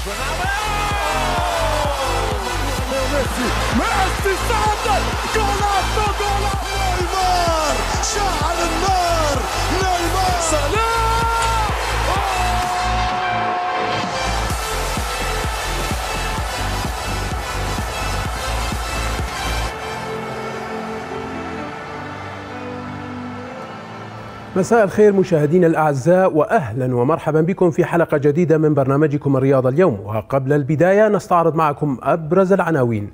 ميسي ميسي سجل جولاتو جولاتو نيمار شعل النار نيمار صلاح مساء الخير مشاهدينا الاعزاء واهلا ومرحبا بكم في حلقه جديده من برنامجكم الرياضه اليوم وقبل البدايه نستعرض معكم ابرز العناوين.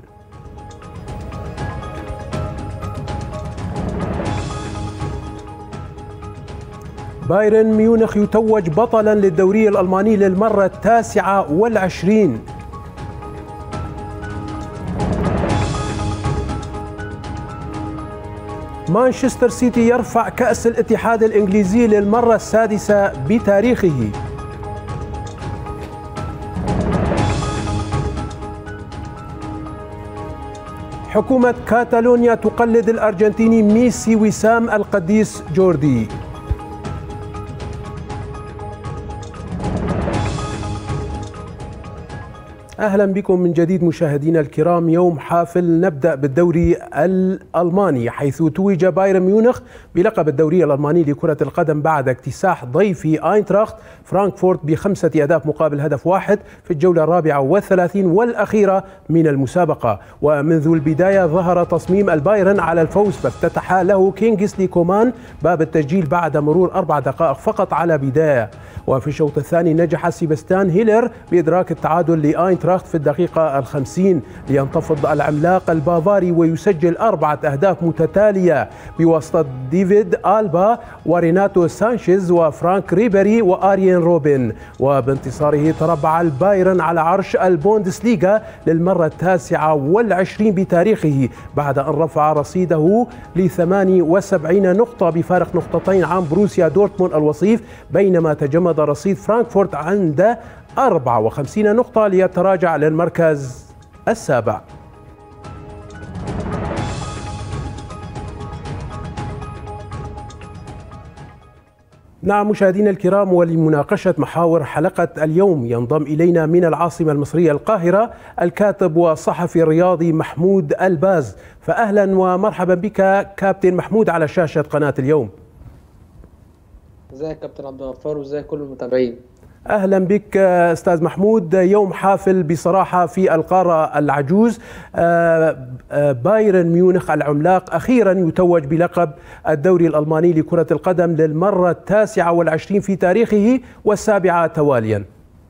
بايرن ميونخ يتوج بطلا للدوري الالماني للمره التاسعه والعشرين. مانشستر سيتي يرفع كأس الاتحاد الإنجليزي للمرة السادسة بتاريخه حكومة كاتالونيا تقلد الأرجنتيني ميسي وسام القديس جوردي اهلا بكم من جديد مشاهدينا الكرام يوم حافل نبدا بالدوري الالماني حيث توج بايرن ميونخ بلقب الدوري الالماني لكره القدم بعد اكتساح ضيفي اينتراخت فرانكفورت بخمسه اهداف مقابل هدف واحد في الجوله الرابعه والثلاثين والاخيره من المسابقه ومنذ البدايه ظهر تصميم البايرن على الفوز فافتتح له كينغسلي كومان باب التسجيل بعد مرور اربع دقائق فقط على بدايه وفي الشوط الثاني نجح سيبستان هيلر بإدراك التعادل لآينتراخت في الدقيقة الخمسين لينتفض العملاق البافاري ويسجل أربعة أهداف متتالية بواسطة ديفيد آلبا وريناتو سانشيز وفرانك ريبري وآريان روبن وبانتصاره تربع البايرن على عرش البوندسليغا للمرة التاسعة والعشرين بتاريخه بعد أن رفع رصيده ل 78 نقطة بفارق نقطتين عن بروسيا دورتموند الوصيف بينما تجمد رصيد فرانكفورت عند 54 نقطة ليتراجع للمركز السابع نعم مشاهدينا الكرام ولمناقشة محاور حلقة اليوم ينضم إلينا من العاصمة المصرية القاهرة الكاتب والصحفي الرياضي محمود الباز فأهلا ومرحبا بك كابتن محمود على شاشة قناة اليوم ازيك كابتن عبد الغفار وازيك كل المتابعين اهلا بك استاذ محمود يوم حافل بصراحه في القاره العجوز بايرن ميونخ العملاق اخيرا يتوج بلقب الدوري الالماني لكره القدم للمره التاسعه والعشرين في تاريخه والسابعه تواليا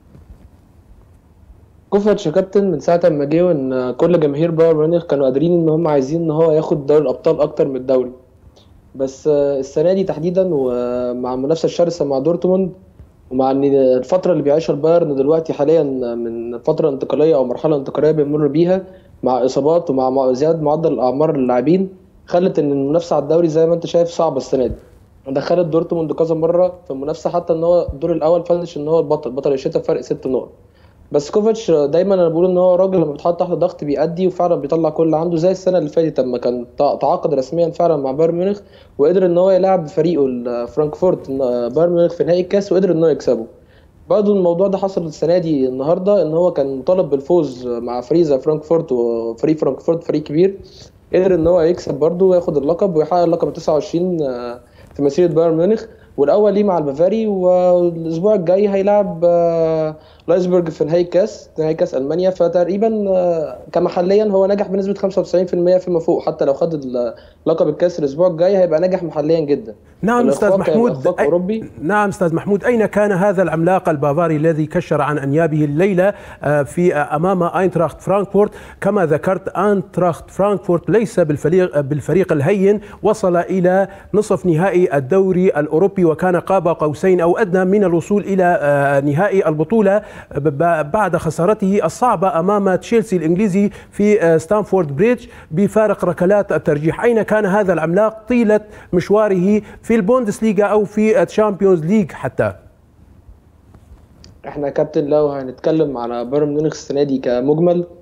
كوفاتش يا كابتن من ساعه ما جه ان كل جماهير بايرن ميونخ كانوا قادرين ان هم عايزين ان هو ياخد دوري الابطال اكتر من الدوري بس السنه دي تحديدا ومع المنافسه الشرسه مع دورتموند ومع ان الفتره اللي بيعيشها البايرن دلوقتي حاليا من فتره انتقاليه او مرحله انتقاليه بيمر بيها مع اصابات ومع زياده معدل اعمار اللاعبين خلت ان المنافسه على الدوري زي ما انت شايف صعبه السنه دي دخلت دورتموند كذا مره في المنافسه حتى ان هو الدور الاول فنش ان هو البطل بطل الشتاء بفرق ست نقط بس كوفاتش دايما انا بقول ان هو راجل لما بيتحط تحت ضغط بيأدي وفعلا بيطلع كل اللي عنده زي السنه اللي فاتت لما كان تعاقد رسميا فعلا مع بايرن ميونخ وقدر ان هو يلعب فريقه فرانكفورت بايرن ميونخ في نهائي الكاس وقدر ان هو يكسبه برضه الموضوع ده حصل السنه دي النهارده ان هو كان مطالب بالفوز مع فريق زي فرانكفورت وفريق فرانكفورت فريق كبير قدر ان هو يكسب برضه وياخد اللقب ويحقق اللقب 29 في مسيره بايرن ميونخ والاول ليه مع البافاري والاسبوع الجاي هيلعب لايسبرج في نهائي كاس نهائي كاس المانيا فتقريبا كمحليا هو نجح بنسبه 95% فيما فوق حتى لو خد لقب الكاس الاسبوع الجاي هيبقى ناجح محليا جدا نعم استاذ محمود أي... أوروبي. نعم استاذ محمود اين كان هذا العملاق البافاري الذي كشر عن انيابه الليله في امام اينتراخت فرانكفورت كما ذكرت اينتراخت فرانكفورت ليس بالفريق بالفريق الهين وصل الى نصف نهائي الدوري الاوروبي وكان قاب قوسين او ادنى من الوصول الى نهائي البطوله بعد خسارته الصعبه امام تشيلسي الانجليزي في ستانفورد بريدج بفارق ركلات الترجيح اين كان هذا العملاق طيله مشواره في البوندسليغا او في الشامبيونز ليج حتى احنا كابتن لو هنتكلم على بايرن ميونخ السنه دي كمجمل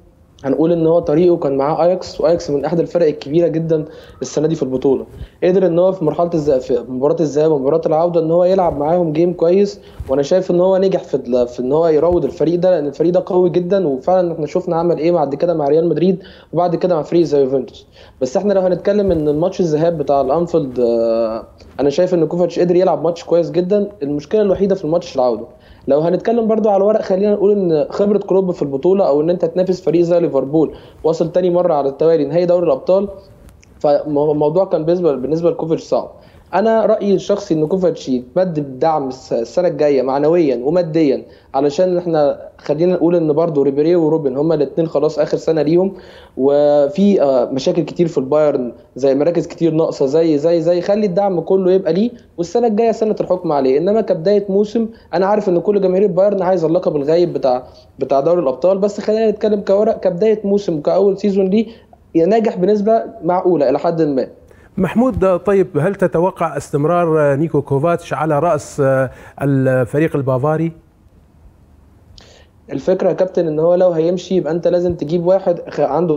هنقول ان هو طريقه كان معاه اياكس واياكس من احد الفرق الكبيره جدا السنه دي في البطوله قدر ان هو في مرحله الذهاب في مباراه الذهاب ومباراه العوده ان هو يلعب معاهم جيم كويس وانا شايف ان هو نجح في في ان هو يروض الفريق ده لان الفريق ده قوي جدا وفعلا احنا شفنا عمل ايه بعد كده مع ريال مدريد وبعد كده مع فريق زي يوفنتوس بس احنا لو هنتكلم ان الماتش الذهاب بتاع الانفيلد آه، انا شايف ان كوفاتش قدر يلعب ماتش كويس جدا المشكله الوحيده في الماتش العوده لو هنتكلم برضو على ورق خلينا نقول ان خبره كلوب في البطوله او ان انت تنافس فريق زي ليفربول واصل تاني مره على التوالي نهائي دوري الابطال فالموضوع كان بالنسبه بالنسبه لكوفيتش صعب انا رايي الشخصي ان كوفاتش يتمد بدعم السنه الجايه معنويا وماديا علشان احنا خلينا نقول ان برضو ريبيري وروبن هما الاثنين خلاص اخر سنه ليهم وفي آه، مشاكل كتير في البايرن زي مراكز كتير ناقصه زي زي زي خلي الدعم كله يبقى ليه والسنه الجايه سنه الحكم عليه انما كبدايه موسم انا عارف ان كل جماهير البايرن عايز اللقب الغايب بتاع بتاع دوري الابطال بس خلينا نتكلم كورق كبدايه موسم كاول سيزون ليه ناجح بنسبه معقوله الى حد ما محمود طيب هل تتوقع استمرار نيكو كوفاتش على راس الفريق البافاري؟ الفكره يا كابتن ان هو لو هيمشي يبقى انت لازم تجيب واحد عنده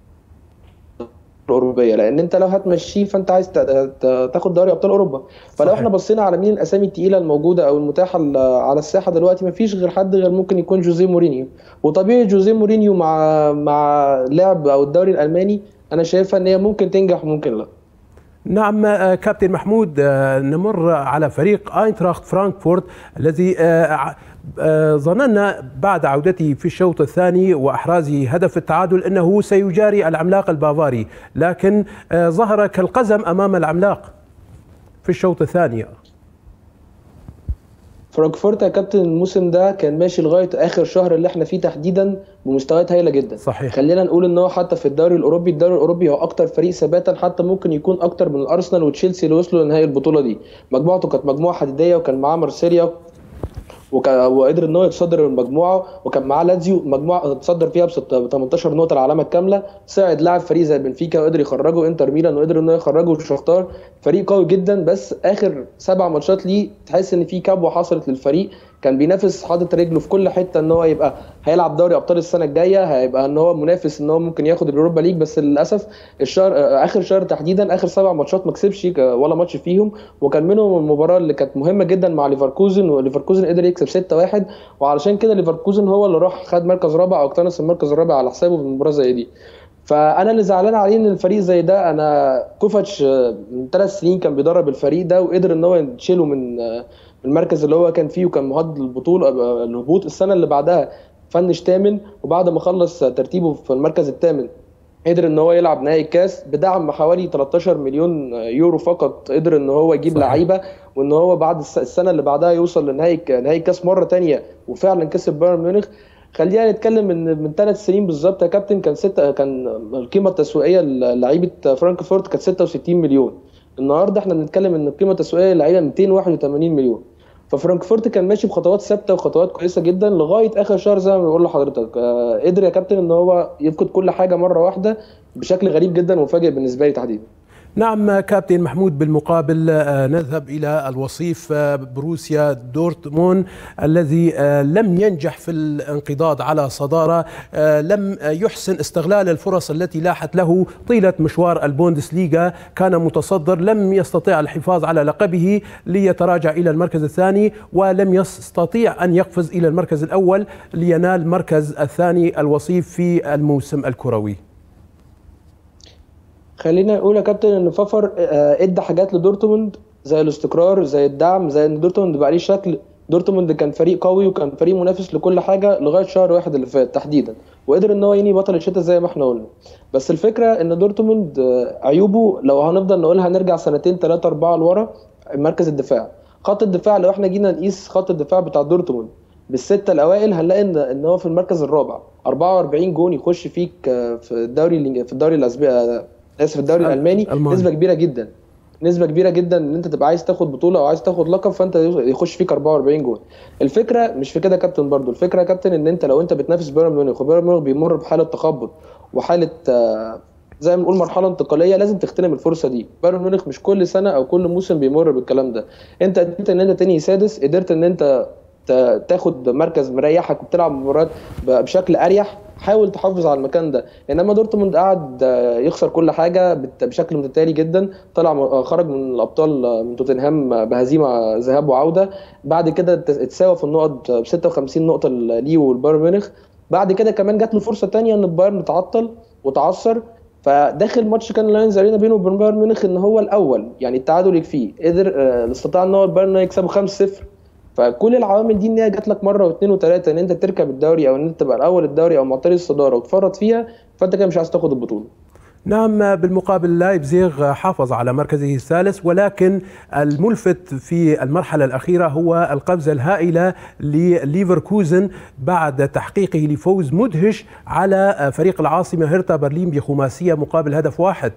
الاوروبيه لان انت لو هتمشيه فانت عايز تاخد دوري ابطال اوروبا فلو صحيح. احنا بصينا على مين الاسامي الثقيله الموجوده او المتاحه على الساحه دلوقتي مفيش غير حد غير ممكن يكون جوزيه مورينيو وطبيعي جوزيه مورينيو مع مع لعب او الدوري الالماني انا شايفها ان هي ممكن تنجح وممكن لا نعم آه، كابتن محمود آه، نمر على فريق اينتراخت فرانكفورت الذي آه، ظننا بعد عودته في الشوط الثاني واحرازه هدف التعادل انه سيجاري العملاق البافاري لكن ظهر كالقزم امام العملاق في الشوط الثاني فرانكفورت يا كابتن الموسم ده كان ماشي لغايه اخر شهر اللي احنا فيه تحديدا بمستويات هايله جدا صحيح خلينا نقول ان هو حتى في الدوري الاوروبي الدوري الاوروبي هو اكتر فريق ثباتا حتى ممكن يكون اكتر من الارسنال وتشيلسي اللي وصلوا لنهائي البطوله دي مجموعته كانت مجموعه حديديه وكان معاه مارسيليا وقدر ان هو يتصدر المجموعه وكان معاه لازيو مجموعه تصدر فيها ب 18 نقطه العلامه الكامله صعد لاعب فريق زي بنفيكا وقدر يخرجه انتر ميلان وقدر ان هو يخرجه شختار فريق قوي جدا بس اخر سبع ماتشات ليه تحس ان في كبوه حصلت للفريق كان بينافس حاطط رجله في كل حته ان هو يبقى هيلعب دوري ابطال السنه الجايه هيبقى ان هو منافس ان هو ممكن ياخد الاوروبا ليج بس للاسف الشهر اخر شهر تحديدا اخر سبع ماتشات ما كسبش ولا ماتش فيهم وكان منهم المباراه اللي كانت مهمه جدا مع ليفركوزن وليفركوزن قدر يكسب 6-1 وعلشان كده ليفركوزن هو اللي راح خد مركز رابع او اقتنص المركز الرابع على حسابه في المباراه زي دي فانا اللي زعلان عليه ان الفريق زي ده انا كوفاتش من ثلاث سنين كان بيدرب الفريق ده وقدر ان هو يشيله من المركز اللي هو كان فيه وكان مهدد البطوله الهبوط السنه اللي بعدها فنش ثامن وبعد ما خلص ترتيبه في المركز الثامن قدر ان هو يلعب نهائي الكاس بدعم حوالي 13 مليون يورو فقط قدر ان هو يجيب لعيبه وان هو بعد السنه اللي بعدها يوصل لنهائي نهائي الكاس مره ثانيه وفعلا كسب بايرن ميونخ خلينا نتكلم ان من ثلاث سنين بالظبط يا كابتن كان ستة كان القيمه التسويقيه للعيبه فرانكفورت كانت 66 مليون النهارده احنا بنتكلم ان القيمه التسويقيه للعيبه 281 مليون ففرانكفورت كان ماشي بخطوات ثابته وخطوات كويسه جدا لغايه اخر شهر زي ما بقول لحضرتك آه قدر يا كابتن ان هو يفقد كل حاجه مره واحده بشكل غريب جدا ومفاجئ بالنسبه لي تحديدا نعم كابتن محمود بالمقابل آه، نذهب إلى الوصيف آه، بروسيا دورتمون الذي آه، لم ينجح في الانقضاض على صدارة لم يحسن استغلال الفرص التي لاحت له طيلة مشوار البوندسليغا كان متصدر لم يستطيع الحفاظ على لقبه ليتراجع إلى المركز الثاني ولم يستطيع أن يقفز إلى المركز الأول لينال المركز الثاني الوصيف في الموسم الكروي خلينا نقول يا كابتن ان فافر آه، ادى حاجات لدورتموند زي الاستقرار زي الدعم زي ان دورتموند بقى ليه شكل دورتموند كان فريق قوي وكان فريق منافس لكل حاجه لغايه شهر واحد اللي فات تحديدا وقدر ان هو ينهي بطل الشتاء زي ما احنا قلنا بس الفكره ان دورتموند آه، عيوبه لو هنفضل نقولها نرجع سنتين ثلاثه اربعه لورا مركز الدفاع خط الدفاع لو احنا جينا نقيس خط الدفاع بتاع دورتموند بالسته الاوائل هنلاقي ان ان هو في المركز الرابع 44 جون يخش فيك آه، في الدوري في الدوري الاسباني اسف الدوري الالماني ألماني. نسبه كبيره جدا نسبه كبيره جدا ان انت تبقى عايز تاخد بطوله او عايز تاخد لقب فانت يخش فيك 44 جول الفكره مش في كده يا كابتن برضو الفكره يا كابتن ان انت لو انت بتنافس بايرن ميونخ وبايرن ميونخ بيمر بحاله تخبط وحاله آه، زي ما بنقول مرحله انتقاليه لازم تغتنم الفرصه دي بايرن ميونخ مش كل سنه او كل موسم بيمر بالكلام ده انت قدرت ان انت تاني سادس قدرت ان انت ت- تاخد مركز مريحك وبتلعب مباريات ب- بشكل اريح حاول تحافظ على المكان ده انما دورتموند قعد آه، يخسر كل حاجه بت- بشكل متتالي جدا طلع م- آه، خرج من الابطال آه، من توتنهام آه، بهزيمه ذهاب وعوده بعد كده ت- اتساوى في النقط ب 56 نقطه ليه والبايرن ميونخ بعد كده كمان جات له فرصه تانية ان البايرن تعطل وتعثر فداخل ماتش كان لاينز ارينا بينه وبين بايرن ميونخ ان هو الاول يعني التعادل يكفيه قدر آه، استطاع ان هو البايرن يكسبه 5-0 فكل العوامل دي ان هي جات لك مره واثنين وثلاثه ان انت تركب الدوري او ان انت تبقى الاول الدوري او معطي الصداره وتفرط فيها فانت كده مش عايز تاخد البطوله نعم بالمقابل لايبزيغ حافظ على مركزه الثالث ولكن الملفت في المرحلة الأخيرة هو القفزة الهائلة لليفركوزن بعد تحقيقه لفوز مدهش على فريق العاصمة هيرتا برلين بخماسية مقابل هدف واحد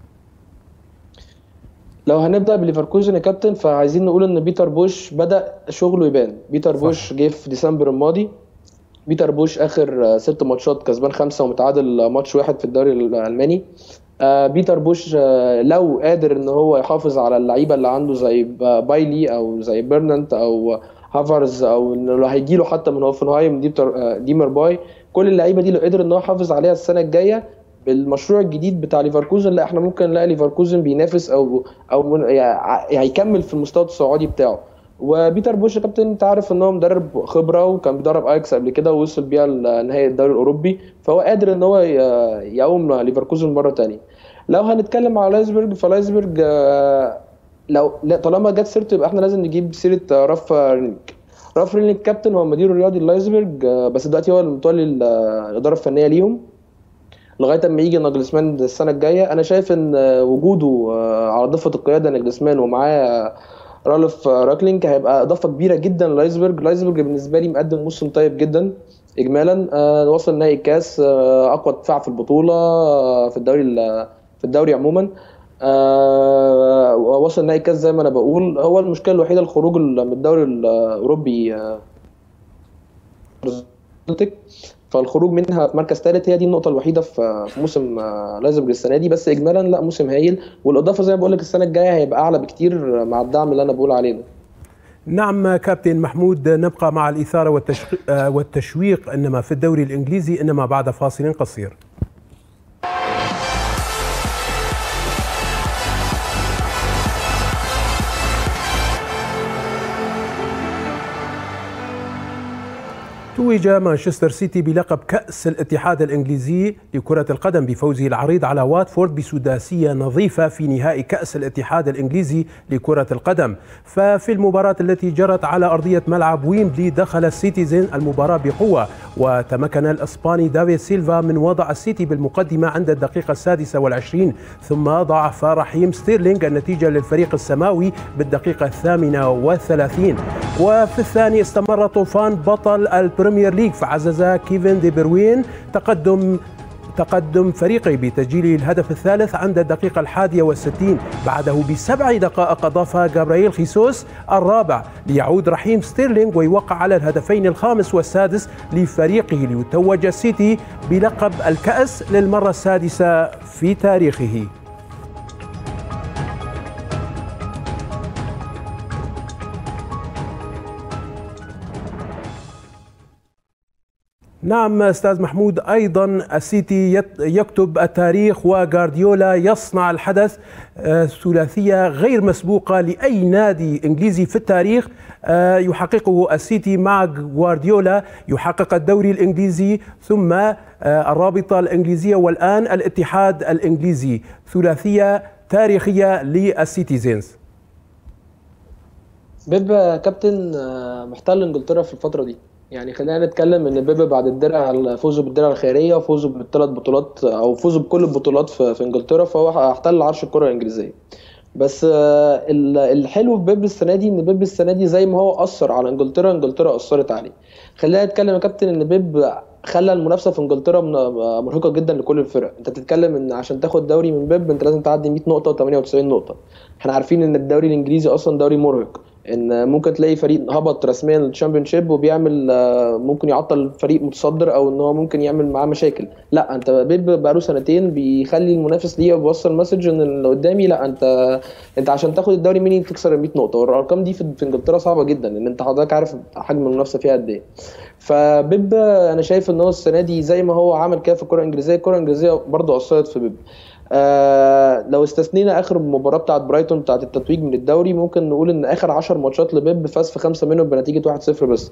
لو هنبدا بليفركوزن يا كابتن فعايزين نقول ان بيتر بوش بدا شغله يبان بيتر بوش جه في ديسمبر الماضي بيتر بوش اخر آه، ست ماتشات كسبان خمسه ومتعادل ماتش واحد في الدوري الالماني آه، بيتر بوش آه، لو قادر ان هو يحافظ على اللعيبه اللي عنده زي با- بايلي او زي بيرنانت او هافرز او إن لو هيجي له حتى من هوفنهايم ديبتر آه، ديمر باي كل اللعيبه دي لو قدر ان هو يحافظ عليها السنه الجايه بالمشروع الجديد بتاع ليفركوزن لا احنا ممكن نلاقي ليفركوزن بينافس او او من يعني هيكمل في المستوى الصاعدي بتاعه وبيتر بوش يا كابتن انت عارف ان هو مدرب خبره وكان بيدرب اياكس قبل كده ووصل بيها لنهائي الدوري الاوروبي فهو قادر ان هو ي- يقوم ليفركوزن مره تانية لو هنتكلم على لايزبرج فلايزبرج آه، لو لا طالما جت سيرته يبقى احنا لازم نجيب سيره آه، راف رينيك راف رينيك كابتن هو مدير الرياضي لايزبرج آه، بس دلوقتي هو المتولي ال- آه، الاداره الفنيه ليهم لغايه اما يجي ناجلسمان السنه الجايه انا شايف ان آه، وجوده آه، على ضفه القياده ناجلسمان ومعاه رالف راكلينج هيبقى اضافه كبيره جدا لايزبرج لايزبرج بالنسبه لي مقدم موسم طيب جدا اجمالا آه، وصل نهائي الكاس آه، اقوى دفاع في البطوله آه، في الدوري ال- في الدوري عموما آه، وصل نهائي الكاس زي ما انا بقول هو المشكله الوحيده الخروج ال- من الدوري الاوروبي آه، فالخروج منها في مركز ثالث هي دي النقطه الوحيده في في موسم آه، لايزبرج السنه دي بس اجمالا لا موسم هايل والاضافه زي ما بقول لك السنه الجايه هيبقى اعلى بكتير مع الدعم اللي انا بقول عليه ده نعم كابتن محمود نبقى مع الإثارة والتشق... آه، والتشويق إنما في الدوري الإنجليزي إنما بعد فاصل قصير توج مانشستر سيتي بلقب كأس الاتحاد الإنجليزي لكرة القدم بفوزه العريض على واتفورد بسداسية نظيفة في نهائي كأس الاتحاد الإنجليزي لكرة القدم ففي المباراة التي جرت على أرضية ملعب ويمبلي دخل السيتيزن المباراة بقوة وتمكن الإسباني دافيد سيلفا من وضع السيتي بالمقدمة عند الدقيقة السادسة والعشرين ثم ضاعف رحيم ستيرلينغ النتيجة للفريق السماوي بالدقيقة الثامنة والثلاثين وفي الثاني استمر طوفان بطل البريمير ليج فعزز كيفن دي بروين تقدم تقدم فريقه بتسجيل الهدف الثالث عند الدقيقة الحادية والستين بعده بسبع دقائق أضاف جابرييل خيسوس الرابع ليعود رحيم ستيرلينغ ويوقع على الهدفين الخامس والسادس لفريقه ليتوج السيتي بلقب الكأس للمرة السادسة في تاريخه نعم استاذ محمود ايضا السيتي يت- يكتب التاريخ وغارديولا يصنع الحدث آه، ثلاثيه غير مسبوقه لاي نادي انجليزي في التاريخ آه، يحققه السيتي مع غوارديولا يحقق الدوري الانجليزي ثم آه، الرابطه الانجليزيه والان الاتحاد الانجليزي ثلاثيه تاريخيه للسيتيزنز بيب كابتن آه، محتل انجلترا في الفتره دي يعني خلينا نتكلم ان بيب بعد الدرع فوزه بالدرع الخيريه وفوزه بالثلاث بطولات او فوزه بكل البطولات في في انجلترا فهو احتل عرش الكره الانجليزيه بس آه، ال- الحلو في بيب السنه دي ان بيب السنه دي زي ما هو اثر على انجلترا انجلترا اثرت عليه خلينا نتكلم يا كابتن ان بيب خلى المنافسه في انجلترا من- مرهقه جدا لكل الفرق انت بتتكلم ان عشان تاخد دوري من بيب انت لازم تعدي 100 نقطه و98 نقطه احنا عارفين ان الدوري الانجليزي اصلا دوري مرهق ان ممكن تلاقي فريق هبط رسميا للتشامبيونشيب وبيعمل آه، ممكن يعطل فريق متصدر او ان هو ممكن يعمل معاه مشاكل لا انت بيب بقاله سنتين بيخلي المنافس ليه بيوصل مسج ان اللي قدامي لا انت انت عشان تاخد الدوري مين تكسر ال 100 نقطه والارقام دي في في انجلترا صعبه جدا ان انت حضرتك عارف حجم المنافسه فيها قد ايه فبيب انا شايف ان هو السنه دي زي ما هو عمل كده في الكره الانجليزيه الكره الانجليزيه برضه اثرت في بيب آه لو استثنينا اخر مباراه بتاعت برايتون بتاعت التتويج من الدوري ممكن نقول ان اخر 10 ماتشات لبيب فاز في خمسه منهم بنتيجه 1-0 بس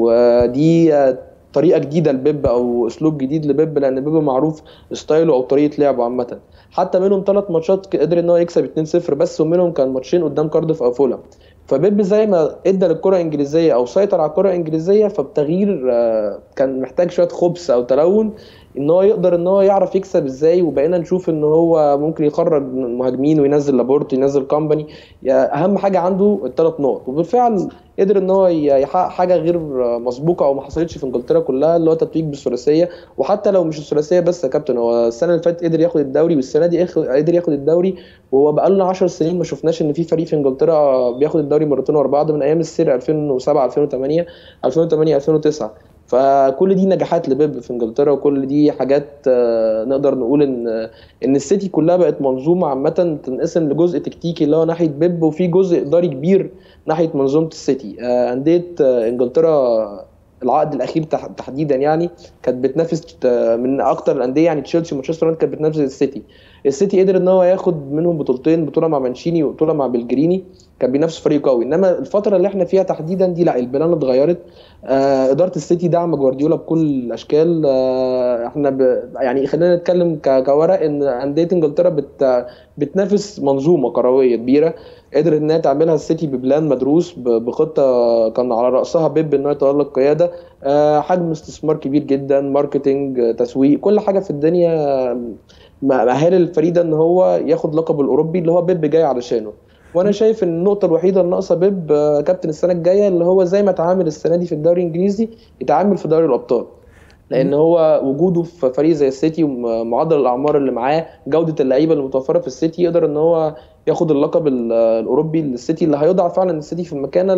ودي آه، طريقه جديده لبيب او اسلوب جديد لبيب لان بيب معروف ستايله او طريقه لعبه عامه حتى منهم ثلاث ماتشات قدر ان هو يكسب 2-0 بس ومنهم كان ماتشين قدام كارديف او فولهام فبيب زي ما ادى للكره الانجليزيه او سيطر على الكره الانجليزيه فبتغيير آه، كان محتاج شويه خبث او تلون ان هو يقدر ان هو يعرف يكسب ازاي وبقينا نشوف ان هو ممكن يخرج مهاجمين وينزل لابورت ينزل كومباني اهم حاجه عنده الثلاث نقط وبالفعل قدر ان هو يحقق حاجه غير مسبوقه او ما حصلتش في انجلترا كلها اللي هو تتويج بالثلاثيه وحتى لو مش الثلاثيه بس يا كابتن هو السنه اللي فاتت قدر ياخد الدوري والسنه دي قدر ياخد الدوري وهو بقى لنا 10 سنين ما شفناش ان في فريق في انجلترا بياخد الدوري مرتين ورا بعض من ايام السير 2007 2008 2008 2009 فكل دي نجاحات لبيب في انجلترا وكل دي حاجات آه، نقدر نقول ان ان السيتي كلها بقت منظومه عامه تنقسم لجزء تكتيكي اللي هو ناحيه بيب وفي جزء اداري كبير ناحيه منظومه السيتي آه، انديه آه، انجلترا العقد الاخير تحديدا يعني كانت بتنافس من اكتر الانديه يعني تشيلسي ومانشستر يونايتد كانت بتنافس السيتي السيتي قدر ان هو ياخد منهم بطولتين بطوله مع مانشيني وبطوله مع بلجريني كان بينافس فريق قوي انما الفتره اللي احنا فيها تحديدا دي لا البلان اتغيرت آه اداره السيتي دعم جوارديولا بكل الاشكال آه احنا ب... يعني خلينا نتكلم ك... كورق ان انديه انجلترا بت... بتنافس منظومه كرويه كبيره قدر انها تعملها السيتي ببلان مدروس بخطه كان على راسها بيب انه يتولى القياده آه حجم استثمار كبير جدا ماركتنج تسويق كل حاجه في الدنيا مأهل الفريق ده ان هو ياخد لقب الاوروبي اللي هو بيب جاي علشانه وانا شايف ان النقطه الوحيده اللي ناقصه بيب آه، كابتن السنه الجايه اللي هو زي ما اتعامل السنه دي في الدوري الانجليزي يتعامل في دوري الابطال لان هو وجوده في فريق زي السيتي ومعدل الاعمار اللي معاه جوده اللعيبه المتوفره في السيتي يقدر ان هو ياخد اللقب الاوروبي للسيتي اللي هيضع فعلا السيتي في المكانه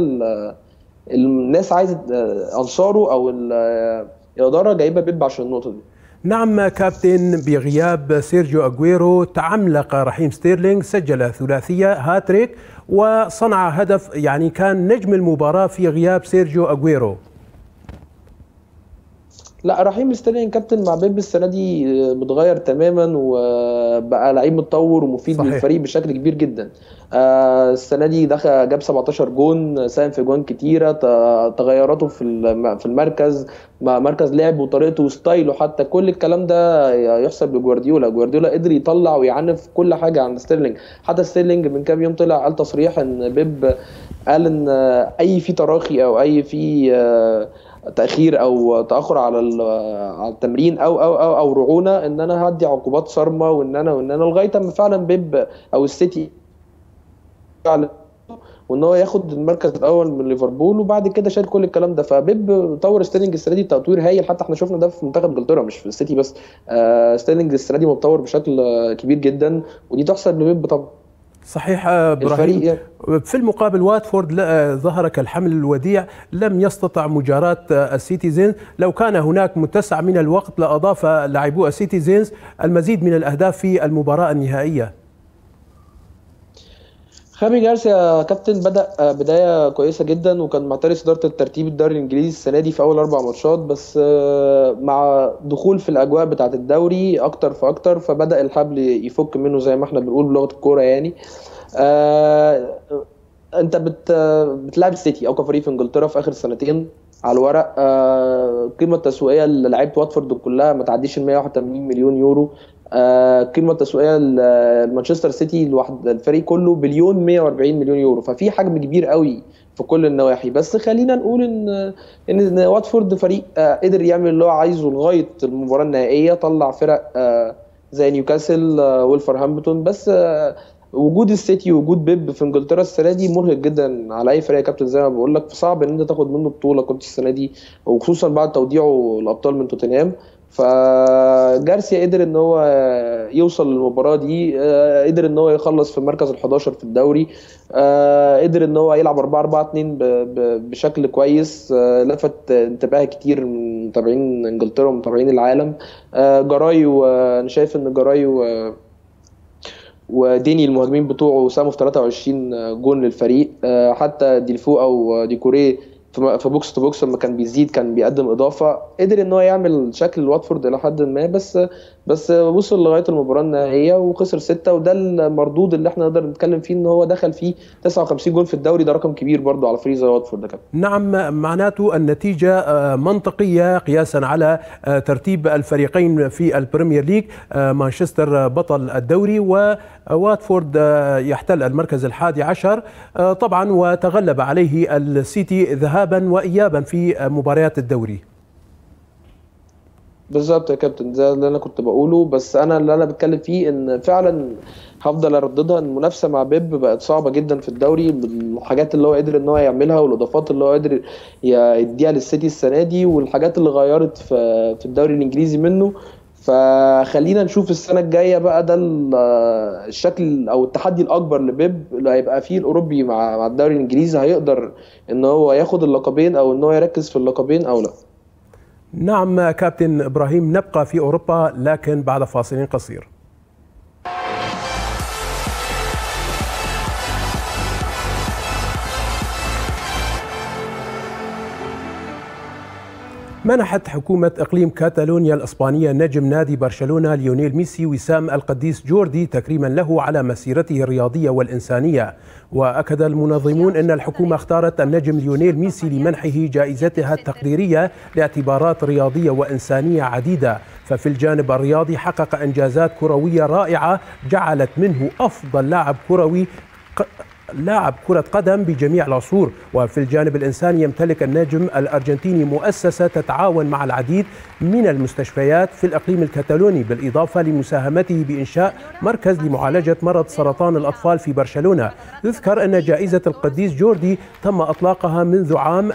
الناس عايزه آه، انصاره او آه، الاداره جايبه بيب عشان النقطه دي نعم كابتن بغياب سيرجيو أغويرو تعملق رحيم ستيرلينغ سجل ثلاثية هاتريك وصنع هدف يعني كان نجم المباراة في غياب سيرجيو أغويرو لا رحيم ستيرلينج كابتن مع بيب السنه دي متغير تماما وبقى لعيب متطور ومفيد صحيح. للفريق بشكل كبير جدا آه السنه دي دخل جاب 17 جون ساهم في جوان كتيره تغيراته في في المركز مع مركز لعب وطريقته وستايله حتى كل الكلام ده يحسب لجوارديولا جوارديولا قدر يطلع ويعنف كل حاجه عن ستيرلينج حتى ستيرلينج من كام يوم طلع قال تصريح ان بيب قال ان اي في تراخي او اي في آه تاخير او تاخر على على التمرين او او او او رعونه ان انا هدي عقوبات صارمه وان انا وان انا لغايه اما فعلا بيب او السيتي فعلا وان هو ياخد المركز الاول من ليفربول وبعد كده شال كل الكلام ده فبيب طور ستيرلينج السنه دي تطوير هايل حتى احنا شفنا ده في منتخب انجلترا مش في السيتي بس آه ستيرلينج السنه دي متطور بشكل كبير جدا ودي تحسب لبيب طبعا صحيح آه، ابراهيم يعني. في المقابل واتفورد ظهر كالحمل الوديع لم يستطع مجاراة آه، السيتيزنز لو كان هناك متسع من الوقت لأضاف لاعبو السيتيزنز المزيد من الأهداف في المباراة النهائية خامي جارسيا كابتن بدا آه، بدايه كويسه جدا وكان معتري صداره الترتيب الدوري الانجليزي السنه دي في اول اربع ماتشات بس آه، مع دخول في الاجواء بتاعه الدوري اكتر فاكتر فبدا الحبل يفك منه زي ما احنا بنقول بلغه الكوره يعني آه انت بت بتلعب السيتي اقوى فريق في انجلترا في اخر سنتين على الورق آه القيمه التسويقيه للعيبه واتفورد كلها ما تعديش ال 181 مليون يورو القيمه آه، التسويقيه لمانشستر سيتي الواحد الفريق كله بليون 140 مليون يورو ففي حجم كبير قوي في كل النواحي بس خلينا نقول ان ان واتفورد فريق آه، قدر يعمل اللي هو عايزه لغايه المباراه النهائيه طلع فرق آه، زي نيوكاسل وولفرهامبتون بس وجود السيتي وجود بيب في انجلترا السنه دي مرهق جدا على اي فريق يا كابتن زي ما بقول لك صعب ان انت تاخد منه بطوله كنت السنه دي وخصوصا بعد توديعه الابطال من توتنهام فجارسيا قدر ان هو يوصل للمباراه دي آه، قدر ان هو يخلص في المركز ال11 في الدوري آه، قدر ان هو يلعب 4 4 2 ب- ب- بشكل كويس آه، لفت انتباه كتير من متابعين انجلترا ومتابعين العالم آه، جراي وانا شايف ان جراي و- وديني المهاجمين بتوعه ساهموا في 23 جون للفريق آه، حتى ديلفو او ديكوري في في بوكس تو بوكس لما كان بيزيد كان بيقدم اضافه قدر ان هو يعمل شكل واتفورد الى حد ما بس بس وصل لغايه المباراه النهائيه وخسر سته وده المردود اللي احنا نقدر نتكلم فيه ان هو دخل فيه 59 جون في الدوري ده رقم كبير برضو على فريق زي واتفورد ده كمان نعم معناته النتيجة آه، منطقية قياسا على آه، ترتيب الفريقين في البريمير ليج آه، مانشستر بطل الدوري وواتفورد آه، يحتل المركز الحادي عشر آه، طبعا وتغلب عليه السيتي ذهابا وإيابا في آه، مباريات الدوري بالظبط يا كابتن زي اللي انا كنت بقوله بس انا اللي انا بتكلم فيه ان فعلا هفضل ارددها ان المنافسه مع بيب بقت صعبه جدا في الدوري بالحاجات اللي هو قدر ان هو يعملها والاضافات اللي هو قدر ي- يديها للسيتي السنه دي والحاجات اللي غيرت في في الدوري الانجليزي منه فخلينا نشوف السنه الجايه بقى ده ال- الشكل او التحدي الاكبر لبيب اللي هيبقى فيه الاوروبي مع مع الدوري الانجليزي هيقدر ان هو ياخد اللقبين او ان هو يركز في اللقبين او لا نعم كابتن إبراهيم نبقى في أوروبا لكن بعد فاصل قصير منحت حكومة إقليم كاتالونيا الإسبانية نجم نادي برشلونة ليونيل ميسي وسام القديس جوردي تكريما له على مسيرته الرياضية والإنسانية وأكد المنظمون أن الحكومة اختارت النجم ليونيل ميسي لمنحه جائزتها التقديرية لاعتبارات رياضية وإنسانية عديدة ففي الجانب الرياضي حقق إنجازات كروية رائعة جعلت منه أفضل لاعب كروي ق- لاعب كرة قدم بجميع العصور وفي الجانب الإنساني يمتلك النجم الأرجنتيني مؤسسة تتعاون مع العديد من المستشفيات في الإقليم الكتالوني بالإضافة لمساهمته بإنشاء مركز لمعالجة مرض سرطان الأطفال في برشلونة يذكر أن جائزة القديس جوردي تم إطلاقها منذ عام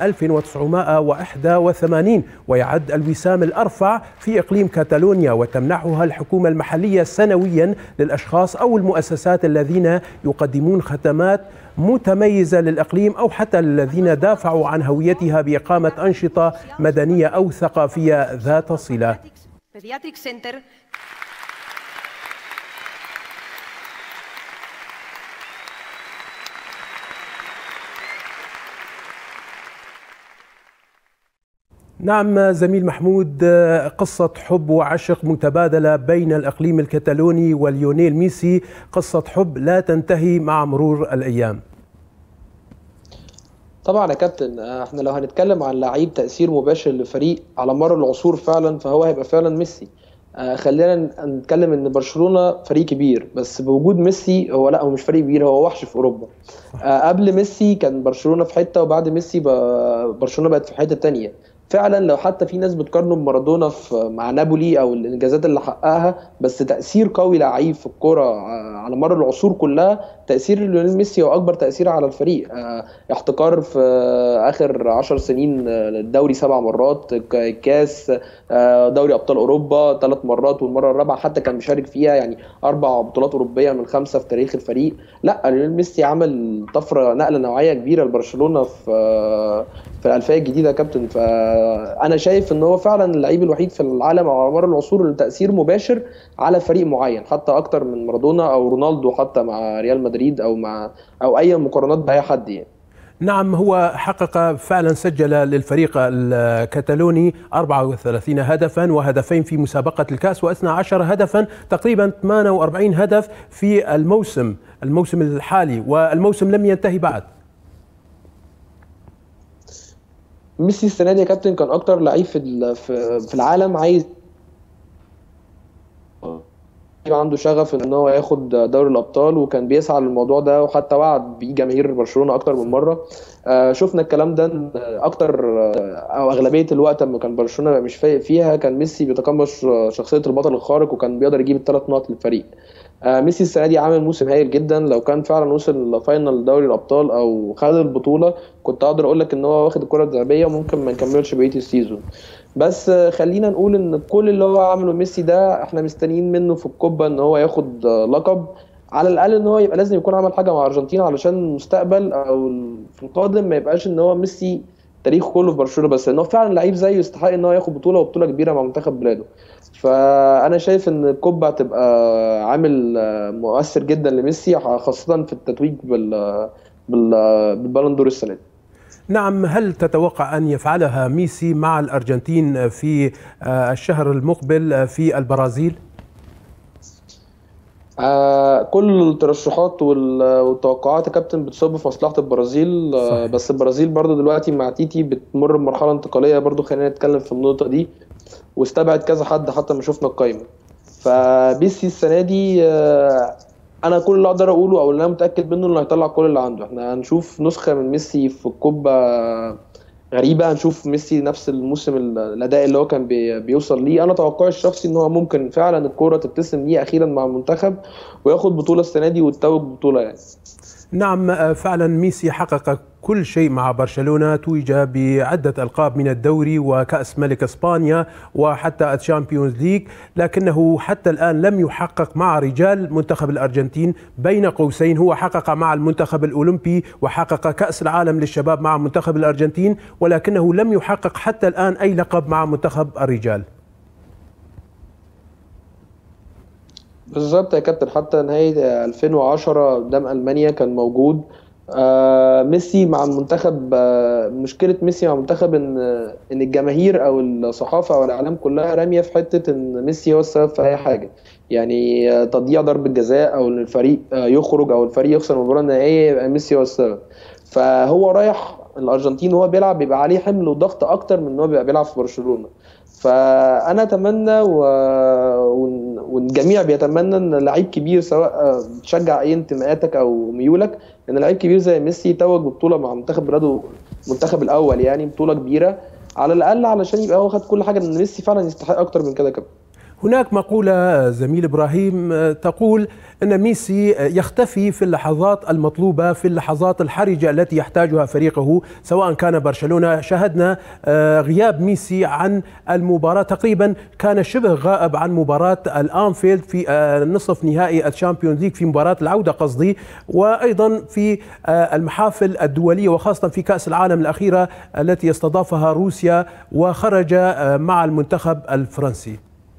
1981 ويعد الوسام الأرفع في إقليم كاتالونيا وتمنحها الحكومة المحلية سنويا للأشخاص أو المؤسسات الذين يقدمون خدمات متميزة للإقليم أو حتى الذين دافعوا عن هويتها بإقامة أنشطة مدنية أو ثقافية ذات صلة Pediatric Center نعم زميل محمود قصة حب وعشق متبادلة بين الإقليم الكتالوني وليونيل ميسي قصة حب لا تنتهي مع مرور الأيام طبعا يا كابتن آه، احنا لو هنتكلم عن لعيب تأثير مباشر لفريق على مر العصور فعلا فهو هيبقى فعلا ميسي آه، خلينا ن- نتكلم ان برشلونة فريق كبير بس بوجود ميسي هو لا هو مش فريق كبير هو وحش في اوروبا آه، قبل ميسي كان برشلونة في حتة وبعد ميسي بقى برشلونة بقت في حتة تانية فعلا لو حتى في ناس بتقارنه بمارادونا في مع نابولي او الانجازات اللي حققها بس تاثير قوي لعيب في الكوره آه، على مر العصور كلها تاثير ليونيل ميسي هو اكبر تاثير على الفريق آه، احتكار في آه، اخر عشر سنين آه، الدوري سبع مرات ك- كاس آه، دوري ابطال اوروبا ثلاث مرات والمره الرابعه حتى كان مشارك فيها يعني اربع بطولات اوروبيه من خمسه في تاريخ الفريق لا ليونيل ميسي عمل طفره نقله نوعيه كبيره لبرشلونه في آه، في الالفيه الجديده يا كابتن فانا شايف ان هو فعلا اللعيب الوحيد في العالم على مر العصور اللي تاثير مباشر على فريق معين حتى اكتر من مارادونا او رونالدو حتى مع ريال مدريد او مع او اي مقارنات باي حد يعني نعم هو حقق فعلا سجل للفريق الكتالوني 34 هدفا وهدفين في مسابقة الكأس وأثنى عشر هدفا تقريبا 48 هدف في الموسم الموسم الحالي والموسم لم ينتهي بعد ميسي السنه دي يا كابتن كان اكتر لعيب في ال- في في العالم عايز يبقى عنده شغف ان هو ياخد دوري الابطال وكان بيسعى للموضوع ده وحتى وعد بيه جماهير برشلونه اكتر من مره آه، شفنا الكلام ده إن اكتر آه، او اغلبيه الوقت لما كان برشلونه مش فايق فيها كان ميسي بيتقمص شخصيه البطل الخارق وكان بيقدر يجيب الثلاث نقط للفريق آه، ميسي السنه دي عامل موسم هايل جدا لو كان فعلا وصل لفاينل دوري الابطال او خد البطوله كنت اقدر اقول لك ان هو واخد الكره الذهبيه وممكن ما نكملش بقيه السيزون بس آه، خلينا نقول ان كل اللي هو عمله ميسي ده احنا مستنيين منه في الكوبا ان هو ياخد آه، لقب على الاقل ان هو يبقى لازم يكون عمل حاجه مع ارجنتين علشان المستقبل او في القادم ما يبقاش ان هو ميسي تاريخه كله في برشلونه بس ان هو فعلا لعيب زيه يستحق ان هو ياخد بطوله وبطوله كبيره مع منتخب بلاده فانا شايف ان الكوبا هتبقى عامل آه، مؤثر جدا لميسي خاصه في التتويج بال بال بالبالون دور السنه دي نعم هل تتوقع أن يفعلها ميسي مع الأرجنتين في آه، الشهر المقبل في البرازيل؟ آه كل الترشحات وال- والتوقعات يا كابتن بتصب في مصلحة البرازيل آه صحيح. بس البرازيل برضو دلوقتي مع تيتي بتمر بمرحلة انتقالية برضو خلينا نتكلم في النقطة دي واستبعد كذا حد حتى ما شفنا القايمة فبيسي السنة دي آه انا كل اللي اقدر اقوله او اللي انا متأكد منه انه هيطلع كل اللي عنده احنا هنشوف نسخة من ميسي في الكوبا غريبة هنشوف ميسي نفس الموسم ال- الأداء اللي هو كان بي بيوصل ليه أنا توقعي الشخصي إن هو ممكن فعلا الكورة تبتسم ليه أخيرا مع المنتخب وياخد بطولة السنة دي ويتوج بطولة يعني نعم آه، فعلا ميسي حقق كل شيء مع برشلونة توج بعدة ألقاب من الدوري وكأس ملك إسبانيا وحتى الشامبيونز ليج لكنه حتى الآن لم يحقق مع رجال منتخب الأرجنتين بين قوسين هو حقق مع المنتخب الأولمبي وحقق كأس العالم للشباب مع منتخب الأرجنتين ولكنه لم يحقق حتى الآن أي لقب مع منتخب الرجال بالظبط يا كابتن حتى نهاية 2010 قدام ألمانيا كان موجود آه ميسي مع المنتخب آه مشكلة ميسي مع المنتخب إن إن الجماهير أو الصحافة أو الإعلام كلها رامية في حتة إن ميسي هو السبب في أي حاجة يعني آه، تضييع ضربة جزاء أو إن الفريق آه يخرج أو الفريق يخسر المباراة النهائية يبقى ميسي هو السبب فهو رايح الأرجنتين وهو بيلعب بيبقى عليه حمل وضغط أكتر من إن هو بيبقى بيلعب في برشلونة فانا اتمنى و... ون- والجميع بيتمنى ان لعيب كبير سواء آه، بتشجع اي انتماءاتك او ميولك ان لعيب كبير زي ميسي يتوج ببطوله مع منتخب بلاده المنتخب الاول يعني بطوله كبيره على الاقل علشان يبقى هو خد كل حاجه ان ميسي فعلا يستحق اكتر من كده كمان هناك مقولة زميل إبراهيم آه، تقول أن ميسي آه، يختفي في اللحظات المطلوبة في اللحظات الحرجة التي يحتاجها فريقه سواء كان برشلونة شاهدنا آه، غياب ميسي عن المباراة تقريبا كان شبه غائب عن مباراة الأنفيلد في آه، نصف نهائي الشامبيونز ليج في مباراة العودة قصدي وأيضا في آه، المحافل الدولية وخاصة في كأس العالم الأخيرة التي استضافها روسيا وخرج آه، مع المنتخب الفرنسي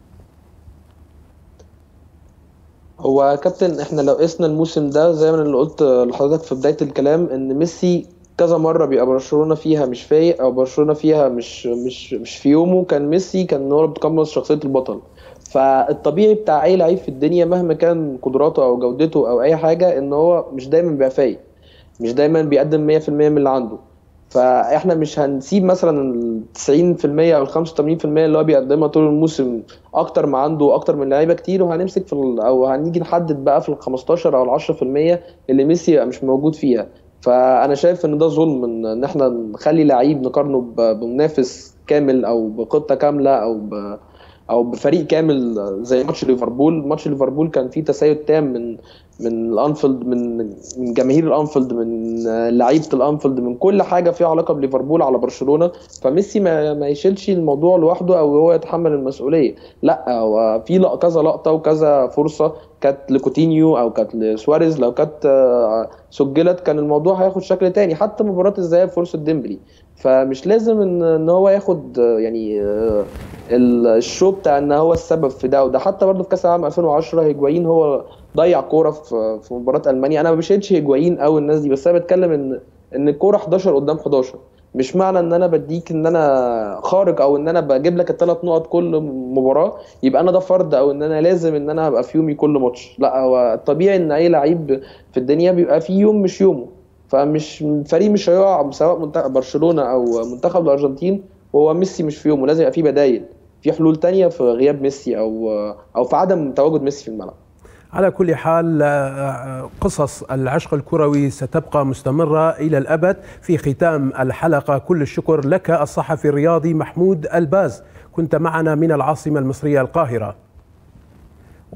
هو كابتن احنا لو قسنا الموسم ده زي ما انا اللي قلت لحضرتك في بدايه الكلام ان ميسي كذا مره بيبقى برشلونه فيها مش فايق او برشلونه فيها مش مش مش في يومه كان ميسي كان هو اللي بيتقمص شخصيه البطل فالطبيعي بتاع اي لعيب في الدنيا مهما كان قدراته او جودته او اي حاجه ان هو مش دايما بيبقى فايق مش دايما بيقدم 100% من اللي عنده فاحنا مش هنسيب مثلا ال 90% او ال 85% اللي هو بيقدمها طول الموسم اكتر ما عنده اكتر من لعيبه كتير وهنمسك في ال- او هنيجي نحدد بقى في ال 15 او ال 10% اللي ميسي يبقى مش موجود فيها فانا شايف ان ده ظلم ان إن احنا نخلي لعيب نقارنه ب- بمنافس كامل او بخطه كامله او ب او بفريق كامل زي ماتش ليفربول ماتش ليفربول كان فيه تسيد تام من من الانفيلد من من جماهير الانفيلد من لعيبه الانفيلد من كل حاجه فيها علاقه بليفربول على برشلونه فميسي ما, ما يشيلش الموضوع لوحده او هو يتحمل المسؤوليه لا هو في لق- كذا لقطه وكذا فرصه كانت لكوتينيو او كانت لسواريز لو كانت آه، سجلت كان الموضوع هياخد شكل تاني حتى مباراه الذهاب فرصه ديمبلي فمش لازم ان ان هو ياخد آه، يعني آه، ال- الشو بتاع ان هو السبب في ده وده حتى برضه في كاس العالم 2010 هيجوايين هو ضيع كوره في في مباراه المانيا انا ما بشيلش هيجوايين قوي الناس دي بس انا بتكلم ان ان الكوره 11 قدام 11 مش معنى ان انا بديك ان انا خارق او ان انا بجيب لك الثلاث نقط كل مباراه يبقى انا ده فرض او ان انا لازم ان انا ابقى في يومي كل ماتش لا هو الطبيعي ان اي لعيب في الدنيا بيبقى في يوم مش يومه فمش الفريق مش هيقع سواء منتخب برشلونه او منتخب الارجنتين وهو ميسي مش في يومه لازم يبقى في بدايل في حلول تانية في غياب ميسي او او في عدم تواجد ميسي في الملعب على كل حال آه، قصص العشق الكروي ستبقى مستمرة إلى الأبد في ختام الحلقة كل الشكر لك الصحفي الرياضي محمود الباز كنت معنا من العاصمة المصرية القاهرة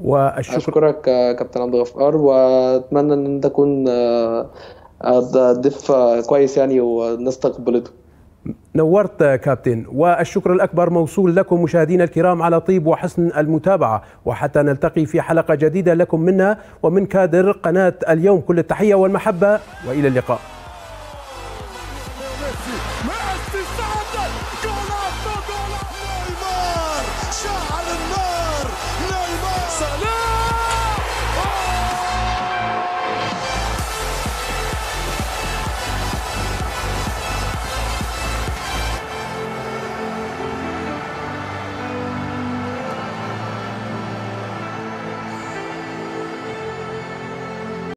والشكر اشكرك آه، كابتن عبد الغفار واتمنى ان انت تكون آه، آه، ضيف آه، كويس يعني والناس تقبلته نورت كابتن والشكر الأكبر موصول لكم مشاهدينا الكرام على طيب وحسن المتابعة وحتى نلتقي في حلقة جديدة لكم منا ومن كادر قناة اليوم كل التحية والمحبة وإلى اللقاء ميسي ميسي سجل جولاتو جولاتو نيمار شعل النار نيمار سلام